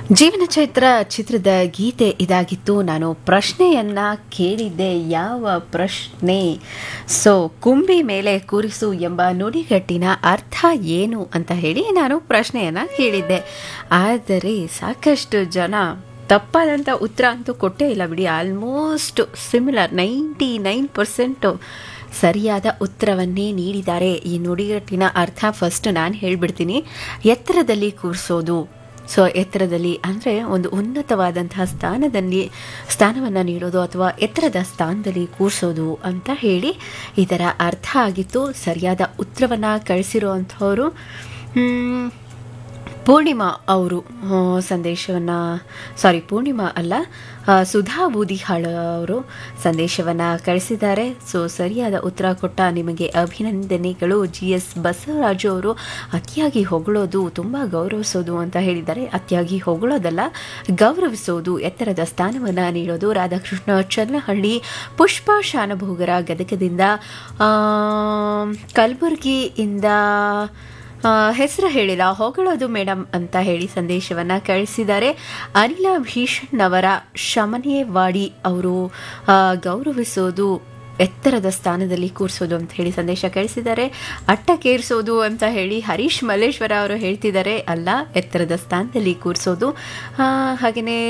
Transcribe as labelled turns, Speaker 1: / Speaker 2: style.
Speaker 1: ಜೀವನ ಚೈತ್ರ ಚಿತ್ರದ ಗೀತೆ ಇದಾಗಿತ್ತು ನಾನು ಪ್ರಶ್ನೆಯನ್ನ ಕೇಳಿದ್ದೆ ಯಾವ ಪ್ರಶ್ನೆ ಸೊ ಕುಂಬಿ ಮೇಲೆ ಕೂರಿಸು ಎಂಬ ನುಡಿಗಟ್ಟಿನ ಅರ್ಥ ಏನು ಅಂತ ಹೇಳಿ ನಾನು ಪ್ರಶ್ನೆಯನ್ನ ಕೇಳಿದ್ದೆ ಆದರೆ ಸಾಕಷ್ಟು ಜನ ತಪ್ಪಾದಂಥ ಉತ್ತರ ಅಂತೂ ಕೊಟ್ಟೇ ಇಲ್ಲ ಬಿಡಿ almost similar ninety nine percent ಸರಿಯಾದ ಉತ್ತರವನ್ನೇ ನೀಡಿದ್ದಾರೆ ಈ ನುಡಿಗಟ್ಟಿನ ಅರ್ಥ ಫಸ್ಟ್ ನಾನು ಹೇಳ್ಬಿಡ್ತೀನಿ ಎತ್ತರದಲ್ಲಿ ಕೂರಿಸೋದು ಸೊ ಎತ್ತರದಲ್ಲಿ ಅಂದರೆ ಒಂದು ಉನ್ನತವಾದಂತಹ ಸ್ಥಾನದಲ್ಲಿ ಸ್ಥಾನವನ್ನು ನೀಡೋದು ಅಥವಾ ಎತ್ತರದ ಸ್ಥಾನದಲ್ಲಿ ಕೂರಿಸೋದು ಅಂತ ಹೇಳಿ ಇದರ ಅರ್ಥ ಆಗಿತ್ತು ಸರಿಯಾದ ಉತ್ತರವನ್ನು ಕಳಿಸಿರುವಂಥವರು ಪೂರ್ಣಿಮಾ ಅವರು ಸಂದೇಶವನ್ನು ಸಾರಿ ಪೂರ್ಣಿಮಾ ಅಲ್ಲ ಆ, ಸುಧಾ ಬೂದಿಹಾಳ ಅವರು ಸಂದೇಶವನ್ನು ಕಳಿಸಿದ್ದಾರೆ ಸೊ ಸರಿಯಾದ ಉತ್ತರ ಕೊಟ್ಟ ನಿಮಗೆ ಅಭಿನಂದನೆಗಳು ಜಿ ಎಸ್ ಬಸವರಾಜು ಅವರು ಅತಿಯಾಗಿ ಹೊಗಳೋದು ತುಂಬ ಗೌರವಿಸೋದು ಅಂತ ಹೇಳಿದ್ದಾರೆ ಅತಿಯಾಗಿ ಹೊಗಳೋದಲ್ಲ ಗೌರವಿಸೋದು ಎತ್ತರದ ಸ್ಥಾನವನ್ನು ನೀಡೋದು ರಾಧಾಕೃಷ್ಣ ಚನ್ನಹಳ್ಳಿ ಪುಷ್ಪ ಶಾನಭೋಗರ ಗದಗದಿಂದ ಆ, ಕಲಬುರಗಿಯಿಂದ ಹೆಸರು ಹೇಳಿಲ್ಲ ಹೊಗಳೋದು ಮೇಡಮ್ ಅಂತ ಹೇಳಿ ಸಂದೇಶವನ್ನ ಕಳಿಸಿದ್ದಾರೆ ಅನಿಲ ಭೀಷಣ್ ಅವರ ಶಮನೇವಾಡಿ ಅವರು ಆ, ಗೌರವಿಸೋದು ಎತ್ತರದ ಸ್ಥಾನದಲ್ಲಿ ಕೂರಿಸೋದು ಅಂತ ಹೇಳಿ ಸಂದೇಶ ಕಳಿಸಿದ್ದಾರೆ ಅಟ್ಟಕ್ಕೇರಿಸೋದು ಅಂತ ಹೇಳಿ ಹರೀಶ್ ಮಲ್ಲೇಶ್ವರ ಅವರು ಹೇಳ್ತಿದ್ದಾರೆ ಅಲ್ಲ ಎತ್ತರದ ಸ್ಥಾನದಲ್ಲಿ ಕೂರಿಸೋದು ಹಾಗೆಯೇ